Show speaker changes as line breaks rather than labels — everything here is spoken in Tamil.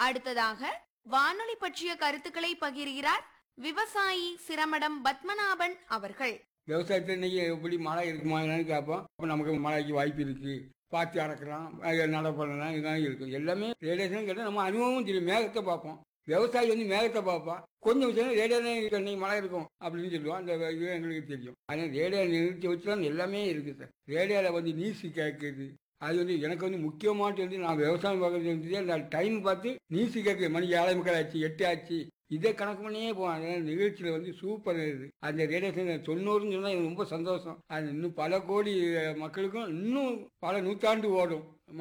அடுத்ததாக வானொலி பற்றிய கருத்துக்களை பகிர்கிறார் விவசாயி சிரமடம் பத்மநாபன் அவர்கள்
விவசாயத்தில் இன்னைக்கு எப்படி மழை இருக்குமா என்னன்னு கேட்போம் அப்போ நமக்கு மழைக்கு வாய்ப்பு இருக்கு பாத்தி அடக்கலாம் நட பண்ணலாம் இதெல்லாம் இருக்கு எல்லாமே ரேடியேஷன் கேட்டால் நம்ம அனுபவமும் தெரியும் மேகத்தை பார்ப்போம் விவசாயி வந்து மேகத்தை பார்ப்பான் கொஞ்சம் விஷயம் ரேடியோ இன்னைக்கு மழை இருக்கும் அப்படின்னு சொல்லுவோம் அந்த இது எங்களுக்கு தெரியும் ஆனால் ரேடியோ நிறுத்தி வச்சு தான் எல்லாமே இருக்கு சார் ரேடியோவில் வந்து நியூஸ் கேட்குது அது வந்து எனக்கு வந்து முக்கியமானது வந்து நான் விவசாயம் பார்க்கறது வந்து அந்த டைம் பார்த்து நியூஸ் கேட்குது மணி ஏழை முக்கால் ஆச்சு எட்டு ஆச்சு இதை கணக்கு பண்ணியே போவோம் அதனால நிகழ்ச்சியில் வந்து சூப்பர் இது அந்த ரேடியேஷன் தொண்ணூறுன்னு சொன்னால் எனக்கு ரொம்ப சந்தோஷம் அது இன்னும் பல கோடி மக்களுக்கும் இன்னும் பல நூற்றாண்டு ஓடும்